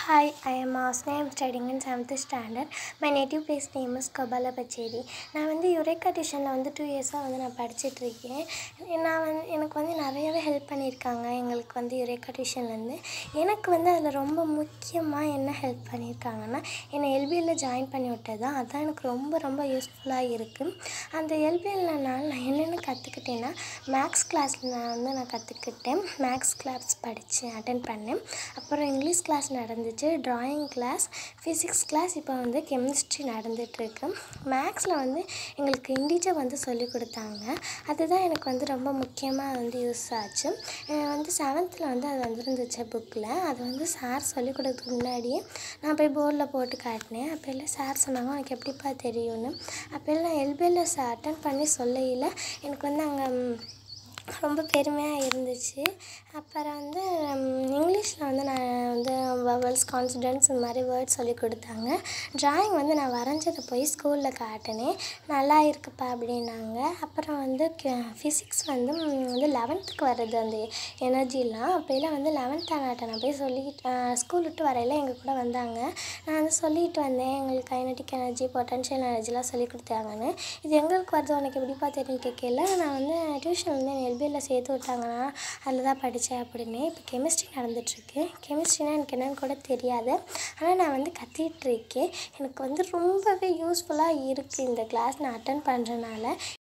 Hi, I am Asna. I am studying in seventh standard. My native place name is Kabala Pacheri. நான் வந்து யுரேக்கா டியூஷனில் வந்து two இயர்ஸாக வந்து நான் படிச்சிட்ருக்கேன் நான் வந்து எனக்கு வந்து நிறையவே ஹெல்ப் பண்ணியிருக்காங்க எங்களுக்கு வந்து யுரேக்கா டியூஷன்லேருந்து எனக்கு வந்து அதில் ரொம்ப முக்கியமாக என்ன ஹெல்ப் பண்ணியிருக்காங்கன்னா என்னை எல்பிஎல்ல ஜாயின் பண்ணி விட்டது தான் அதான் எனக்கு ரொம்ப ரொம்ப யூஸ்ஃபுல்லாக இருக்குது அந்த எல்பிஎல்ல நான் நான் என்னென்ன கற்றுக்கிட்டேன்னா மேக்ஸ் கிளாஸில் நான் வந்து நான் கற்றுக்கிட்டேன் மேக்ஸ் கிளாஸ் படித்தேன் அட்டன் பண்ணேன் அப்புறம் இங்கிலீஷ் கிளாஸ் நடந்துச்சு ட்ராயிங் கிளாஸ் ஃபிசிக்ஸ் கிளாஸ் இப்போ வந்து கெமிஸ்ட்ரி நடந்துகிட்ருக்கு மேக்ஸில் வந்து எங்களுக்கு இண்டீஜர் வந்து சொல்லி கொடுத்தாங்க அதுதான் எனக்கு வந்து ரொம்ப முக்கியமாக வந்து யூஸ் ஆச்சு அஹ் வந்து செவன்த்தில் வந்து அது வந்துருந்துச்சு புக்கில் அது வந்து சார் சொல்லி கொடுக்கறதுக்கு முன்னாடியே நான் போய் போர்டில் போட்டு காட்டினேன் அப்போ எல்லாம் சார் சொன்னாங்க உனக்கு எப்படிப்பா தெரியும்னு அப்போ எல்லாம் எல்பிஎல்ல அட்டன் பண்ணி சொல்லையில் எனக்கு வந்து அங்கே ரொம்ப பெருமையாக இருந்துச்சு அப்புறம் வந்து இங்கிலீஷில் வந்து நான் வந்து வவல்ஸ் கான்ஃபிடென்ஸ் இந்த மாதிரி வேர்ட்ஸ் சொல்லி கொடுத்தாங்க ட்ராயிங் வந்து நான் வரைஞ்சதை போய் ஸ்கூலில் காட்டினேன் நல்லா இருக்குப்பா அப்படின்னாங்க அப்புறம் வந்து ஃபிசிக்ஸ் வந்து ம், வந்து லெவன்த்துக்கு வர்றது அந்த எனர்ஜிலாம் அப்போலாம் வந்து லெவன்த் ஆனாட்ட நான் போய் சொல்லிக்கிட்டு ஸ்கூல் விட்டு வரையில எங்கள் கூட வந்தாங்க நான் வந்து சொல்லிட்டு வந்தேன் எங்களுக்கு கைனட்டிக் எனர்ஜி பொட்டன்ஷியல் எனர்ஜிலாம் சொல்லி கொடுத்தாங்கன்னு இது எங்களுக்கு வருது உனக்கு எப்படிப்பா தெரியும் கேட்கல நான் வந்து டியூஷன் வந்து எல்பிஎல்ல சேர்த்து விட்டாங்கன்னா அதில் தான் படித்தேன் அப்படின்னு இப்போ கெமிஸ்ட்ரி நடந்துகிட்ருக்கு கெமிஸ்ட்ரினா எனக்கு என்னன்னு கூட தெரியாது ஆனால் நான் வந்து கத்திகிட்டு இருக்கேன் எனக்கு வந்து ரொம்பவே யூஸ்ஃபுல்லாக இருக்குது இந்த கிளாஸ் நான் அட்டன் பண்ணுறனால